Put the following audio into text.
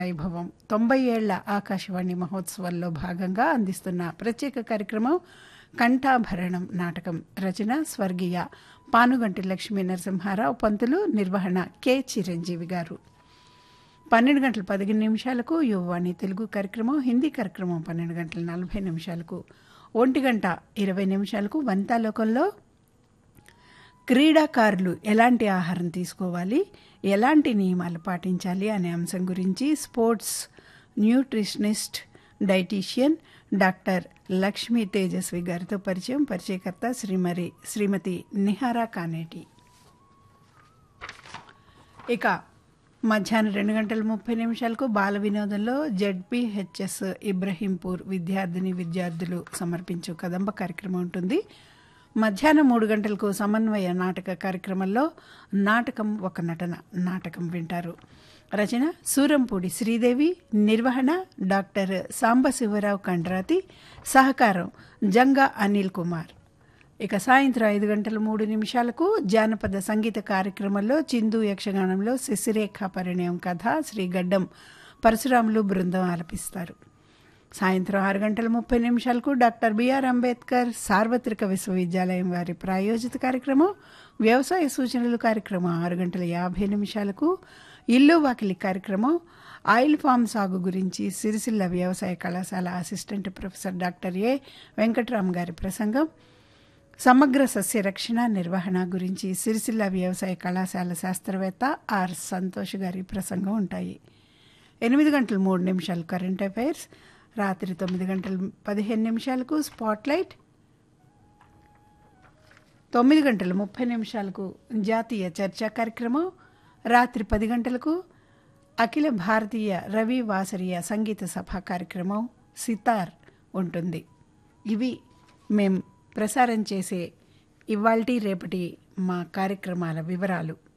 వైభవం తొంభై ఏళ్ల ఆకాశవాణి మహోత్సవంలో భాగంగా అందిస్తున్న ప్రత్యేక కార్యక్రమం కంఠాభరణం నాటకం రచన స్వర్గీయ పానుగంటి లక్ష్మీ నరసింహారావు పంతులు నిర్వహణ కె చిరంజీవి గారు పన్నెండు గంటల పదిహేను నిమిషాలకు యువవాణి తెలుగు కార్యక్రమం హిందీ కార్యక్రమం పన్నెండు గంటల నలభై నిమిషాలకు ఒంటి గంట ఇరవై నిమిషాలకు వంతాలోకంలో క్రీడాకారులు ఎలాంటి ఆహారం తీసుకోవాలి ఎలాంటి నియమాలు పాటించాలి అనే అంశం గురించి sports nutritionist dietician doctor Lakshmi Tejaswi గారితో పరిచయం పరిచయకర్త శ్రీమరి శ్రీమతి నిహారా కానేటి ఇక మధ్యాహ్నం రెండు గంటల ముప్పై నిమిషాలకు బాల వినోదంలో జెడ్పీహెచ్ఎస్ ఇబ్రహీంపూర్ విద్యార్థిని విద్యార్థులు సమర్పించు కదంబ కార్యక్రమం ఉంటుంది మధ్యాహ్నం మూడు గంటలకు సమన్వయ నాటక కార్యక్రమంలో నాటకం ఒక నటన నాటకం వింటారు రచన సూరంపూడి శ్రీదేవి నిర్వహణ డాక్టర్ సాంబశివరావు కండ్రాతి సహకారం జంగా అనిల్ కుమార్ ఇక సాయంత్రం ఐదు గంటల మూడు నిమిషాలకు జానపద సంగీత కార్యక్రమంలో చిందు యక్షగానంలో శశిరేఖ పరిణయం కథ శ్రీ గడ్డం పరశురాములు బృందం ఆలపిస్తారు సాయంత్రం ఆరు గంటల ముప్పై నిమిషాలకు డాక్టర్ బిఆర్ అంబేద్కర్ సార్వత్రిక విశ్వవిద్యాలయం వారి ప్రాయోజిత కార్యక్రమం వ్యవసాయ సూచనలు కార్యక్రమం ఆరు గంటల యాభై నిమిషాలకు ఇల్లు వాకిలి కార్యక్రమం ఆయిల్ ఫామ్ సాగు గురించి సిరిసిల్ల వ్యవసాయ కళాశాల assistant professor doctor A Venkatram గారి ప్రసంగం సమగ్ర సస్య రక్షణ నిర్వహణ గురించి సిరిసిల్ల వ్యవసాయ కళాశాల శాస్త్రవేత్త ఆర్ సంతోష్ గారి ప్రసంగం ఉంటాయి ఎనిమిది గంటల మూడు నిమిషాలు కరెంట్ అఫైర్స్ రాత్రి తొమ్మిది గంటల పదిహేను నిమిషాలకు స్పాట్లైట్ తొమ్మిది గంటల ముప్పై నిమిషాలకు జాతీయ చర్చా కార్యక్రమం రాత్రి పది గంటలకు అఖిల భారతీయ రవి వాసరియ సంగీత సభ కార్యక్రమం సితార్ ఉంటుంది ఇవి మేం ప్రసారం చేసే ఇవాల్టి రేపటి మా కార్యక్రమాల వివరాలు